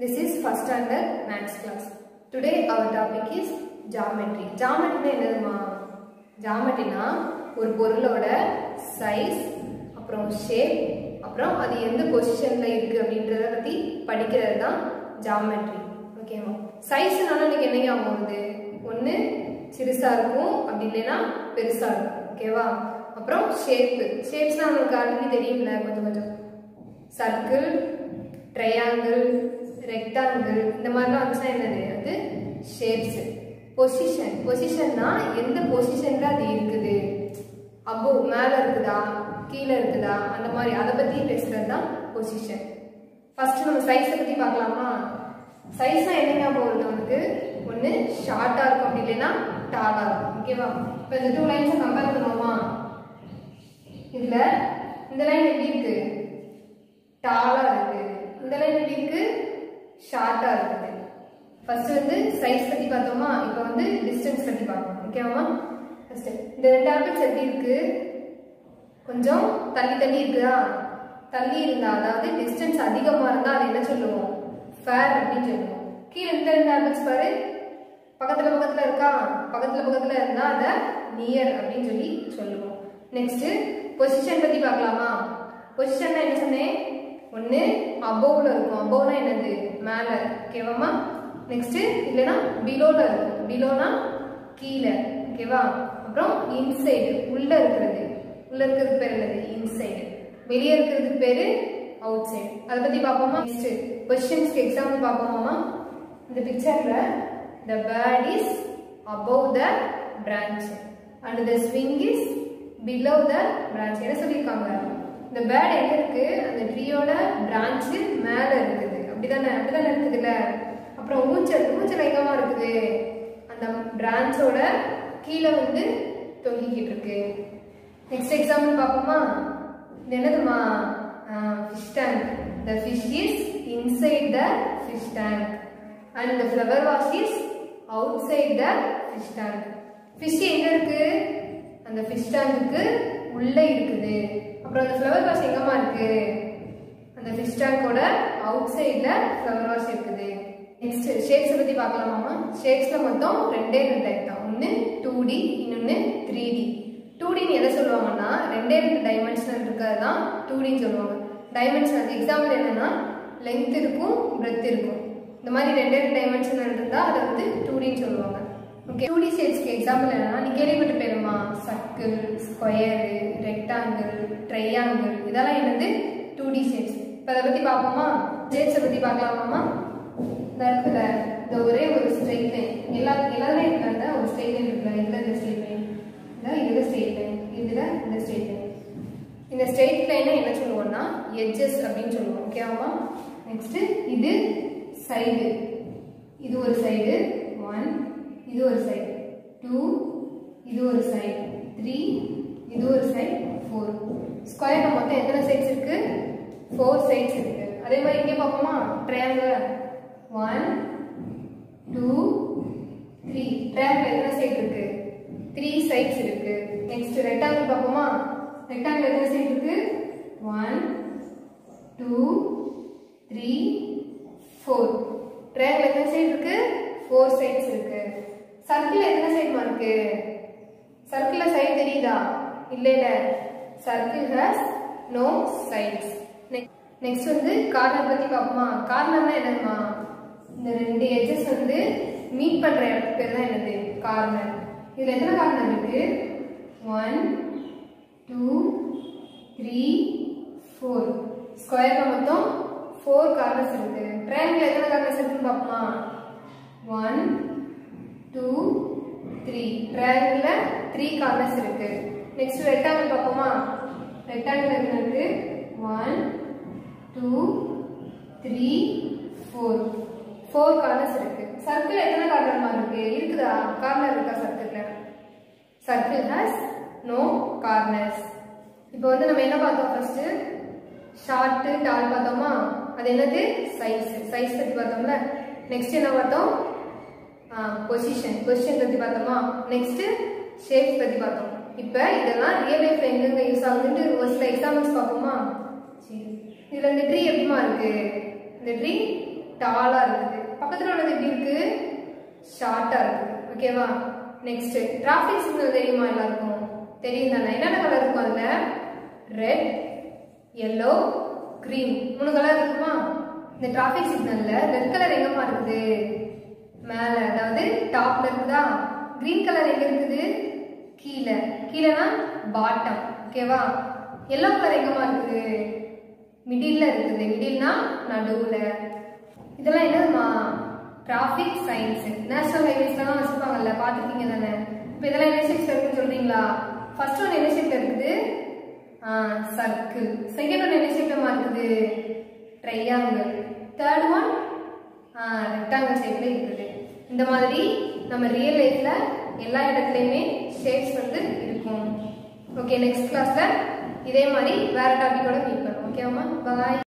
This is first standard maths class. Today our topic is geometry. Geometry என்னதுமா ஜாமெட்ரினா ஒரு பொருளோட size அப்புறம் shape அப்புறம் அது எந்த பொசிஷன்ல இருக்கு அப்படின்றத பத்தி படிக்கிறது தான் ஜாமெட்ரி ஓகேவா சைஸ்னால எனக்கு என்ன ஞாபகம் வருது ஒன்று சிறுசா இருக்கும் அப்படி இல்லைன்னா பெருசா இருக்கும் ஓகேவா அப்புறம் ஷேப்பு ஷேப்ஸ்னா நமக்கு ஆல்ரெடி தெரியும்ல கொஞ்சம் கொஞ்சம் சர்க்கிள் ட்ரையாங்கிள் ரெக்டாங்கிள் இந்த மாதிரிலாம் வந்துச்சுன்னா என்னது அது ஷேப்ஸ் பொசிஷன் பொசிஷன்னா எந்த பொசிஷன்ல அது இருக்குது அப்போ மேலே இருக்குதா கீழே இருக்குதா அந்த மாதிரி அதை பற்றி பேசுறது தான் பொசிஷன் ஃபர்ஸ்ட் நம்ம சைஸை பற்றி பார்க்கலாமா சைஸ்னா என்ன ஞாபகம் வருது நமக்கு ஒன்று ஷார்ட்டாக இருக்கும் அப்படி இல்லைன்னா டாலாக இருக்கும் ஓகேவா இப்போ இந்த டூ லைன்ஸை கம்பேர் பண்ணுவோமா இதில் இந்த லைன் எப்படி இருக்கு டாலா இருக்கு இந்த லைன் எப்படி இருக்கு ஷார்ட்டா இருக்குது ஃபர்ஸ்ட் வந்து சைஸ் பத்தி பார்த்தோமா இப்போ வந்து டிஸ்டன்ஸ் பத்தி பார்க்கணும் ஓகேவா ஃபர்ஸ்ட் இந்த ரெண்டு ஆப்பிள்ஸ் எப்படி இருக்கு கொஞ்சம் தள்ளி தள்ளி இருக்குதா தள்ளி இருந்தா அதாவது டிஸ்டன்ஸ் அதிகமா இருந்தா அதை என்ன சொல்லுவோம் ஃபேர் அப்படின்னு சொல்லுவோம் கீழே இந்த ரெண்டு ஆப்பிள்ஸ் பாரு பக்கத்துல பக்கத்துல இருக்கா பக்கத்துல பக்கத்துல இருந்தா அதை நியர் அப்படின்னு சொல்லி சொல்லுவோம் நெக்ஸ்ட் பொசிஷன் பத்தி பார்க்கலாமா பொசிஷன் என்ன சொன்னேன் ஒன்று அபோவ்ல இருக்கும் அபோவ்னா என்னது மேலே ஓகேவாமா நெக்ஸ்ட் இல்லைன்னா பிலோல இருக்கும் பிலோனா கீழே ஓகேவா அப்புறம் இன்சைடு உள்ள இருக்கிறது உள்ள இருக்கிறது பேர் என்னது இன்சைடு வெளியே இருக்கிறதுக்கு பேரு அவுட் சைடு அதை பத்தி பார்ப்போமா நெக்ஸ்ட் கொஸ்டின்ஸ்க்கு எக்ஸாம்பிள் பார்ப்போமாமா இந்த பிக்சர்ல the bird is above the branch and the swing is below the branch என்ன சொல்லியிருக்காங்க இந்த பேர்ட் எங்க இருக்கு அந்த ட்ரீயோட பிரான்ச் மேல இருக்குது அப்படிதானே அப்படிதானே இருக்குதுல்ல அப்புறம் ஊஞ்சல் ஊஞ்சல் எங்கமா இருக்குது அந்த பிரான்ச்சோட கீழே வந்து தொங்கிக்கிட்டு இருக்கு நெக்ஸ்ட் எக்ஸாம்பிள் பார்ப்போமா இது என்னதுமா fish tank the fish is inside the fish tank and the flower vase is outside the fish tank fish எங்க இருக்கு அந்த ஃபிஷ் டேங்குக்கு உள்ளே இருக்குது அப்புறம் அந்த ஃப்ளவர் வாஷ் எங்கம்மா இருக்கு அந்த ஃபிஷ் டேங்கோட அவுட் சைடில் ஃப்ளவர் வாஷ் இருக்குது நெக்ஸ்ட் ஷேப்ஸை பற்றி பார்க்கலாமாமா ஷேப்ஸில் மொத்தம் ரெண்டே ரெண்டு டைப் தான் ஒன்று டூ டி இன்னொன்று த்ரீ டி டூ டின்னு எதை சொல்லுவாங்கன்னா ரெண்டே ரெண்டு டைமென்ஷனல் இருக்கிறது தான் டூ டின்னு சொல்லுவாங்க டைமென்ஷனல் எக்ஸாம்பிள் என்னன்னா லென்த் இருக்கும் பிரெத் இருக்கும் இந்த மாதிரி ரெண்டே ரெண்டு டைமென்ஷனல் இருந்தால் அதை வந்து டூ டின்னு சொல்லுவாங்க ஓகே டூ டி ஷேப்ஸ்க்கு எக்ஸாம்பிள் என்னன்னா நீ கேள்விப்பட்டு போயிருமா சர்க்கிள் ஸ்கொயரு ரெக்டாங்கிள் ட்ரையாங்கிள் இதெல்லாம் என்னது டூ டி ஷேப்ஸ் இப்போ அதை பற்றி பார்ப்போமா ஷேப்ஸை பற்றி பார்க்கலாமாமா இந்த இருக்குல்ல இந்த ஒரே ஒரு ஸ்ட்ரெயிட் லைன் எல்லா எல்லாருமே இருக்கிற ஒரு ஸ்ட்ரெயிட் லைன் இருக்குல்ல இதில் இந்த ஸ்ட்ரெயிட் லைன் இந்த இதில் ஸ்ட்ரெயிட் லைன் இதில் இந்த ஸ்ட்ரெயிட் லைன் இந்த ஸ்ட்ரெயிட் லைனை என்ன சொல்லுவோம்னா எட்ஜஸ் அப்படின்னு சொல்லுவோம் ஓகேவாமா நெக்ஸ்ட் இது சைடு இது ஒரு சைடு ஒன் இது ஒரு சைடு டூ இது ஒரு சைடு த்ரீ இது ஒரு சைடு ஃபோர் ஸ்கொயர்ல மொத்தம் எத்தனை சைட்ஸ் இருக்கு ஃபோர் சைட்ஸ் இருக்கு அதே மாதிரி இங்கே பார்ப்போமா triangle one two three triangle எத்தனை சைடு இருக்கு த்ரீ சைட்ஸ் இருக்கு நெக்ஸ்ட் ரெக்டாங்கிள் பார்ப்போமா ரெக்டாங்கிள் எத்தனை சைடு இருக்கு one two three four triangle எத்தனை சைடு இருக்கு ஃபோர் சைட்ஸ் இருக்கு சர்க்கிள் எத்தனை சைடுமா இருக்கு சர்க்கிள்ல சைடு தெரியுதா இல்ல இல்ல circle has no sides next வந்து கார்னர் பத்தி பார்ப்போமா கார்னர்னா என்னதுமா இந்த ரெண்டு எட்ஜஸ் வந்து மீட் பண்ற இடத்துக்கு பேர் தான் என்னது கார்னர் இதுல எத்தனை கார்னர் இருக்கு ஒன் டூ த்ரீ ஃபோர் ஸ்கொயர்ல மொத்தம் ஃபோர் கார்னர்ஸ் இருக்கு ட்ரையாங்கிள் எத்தனை கார்னர்ஸ் இருக்குன்னு பார்ப்போமா ஒன் டூ த்ரீ ட்ரையாங்கிளில் த்ரீ கார்னர்ஸ் இருக்கு நெக்ஸ்ட் ரெக்டாங்கிள் பார்ப்போமா ரெக்டாங்கிள் எத்தனை இருக்கு one two three four four corners இருக்கு சர்க்கிள் எத்தனை கார்னர்மா இருக்கு இருக்குதா கார்னர் இருக்கா சர்க்கிளில் சர்க்கிள் ஹாஸ் நோ கார்னர்ஸ் இப்போ வந்து நம்ம என்ன பார்த்தோம் ஃபர்ஸ்ட் ஷார்ட் டால் பார்த்தோமா அது என்னது சைஸ் சைஸ் பற்றி பார்த்தோம்ல நெக்ஸ்ட் என்ன பார்த்தோம் பொசிஷன் பொசிஷன் பற்றி பார்த்தோமா நெக்ஸ்ட் ஷேப் பற்றி பார்த்தோம் இப்போ இதெல்லாம் ரியல் லைஃப்ல எங்கெங்க யூஸ் ஆகுதுன்ட்டு ஒரு சில எக்ஸாம்பிள்ஸ் பார்ப்போமா சரி இதில் இந்த ட்ரீ எப்படிமா இருக்கு இந்த ட்ரீ டாலா இருக்குது பக்கத்துல உள்ளது எப்படி இருக்கு ஷார்ட்டா இருக்கு ஓகேவா நெக்ஸ்ட் டிராஃபிக் சிக்னல் தெரியுமா எல்லாருக்கும் தெரியும் தானே என்னென்ன கலர் இருக்கும் அதுல ரெட் எல்லோ கிரீன் மூணு கலர் இருக்குமா இந்த டிராஃபிக் சிக்னல்ல ரெட் கலர் எங்கம்மா இருக்குது மேல அதாவது டாப்ல இருக்குதா கிரீன் கலர் எங்க இருக்குது கீழே கீழேனா பாட்டம் ஓகேவா எல்லோ கலர் எங்கம்மா இருக்குது மிடில்ல இருக்குது மிடில்னா நடுவுல இதெல்லாம் என்னதுமா டிராஃபிக் சயின்ஸ் நேஷனல் ஹைவேஸ்லாம் வச்சிருப்பாங்கல்ல பார்த்துருக்கீங்க தானே இப்போ இதெல்லாம் என்ன ஷேப்ல இருக்குன்னு சொல்றீங்களா ஃபர்ஸ்ட் ஒன் என்ன ஷேப்ல இருக்குது சர்க்கிள் செகண்ட் ஒன் என்ன ஷேப்லமா இருக்குது ட்ரையாங்கிள் தேர்ட் ஒன் ரெக்டாங்கிள் ஷேப்ல இருக்குது இந்த மாதிரி நம்ம ரியல் லைஃப்ல எல்லா இடத்துலையுமே ஷேப்ஸ் வந்து இருக்கும் ஓகே நெக்ஸ்ட் கிளாஸ்ல இதே மாதிரி வேற டாபிக்கோட மீட் பண்ணுவோம் ஓகேவாமா பாய்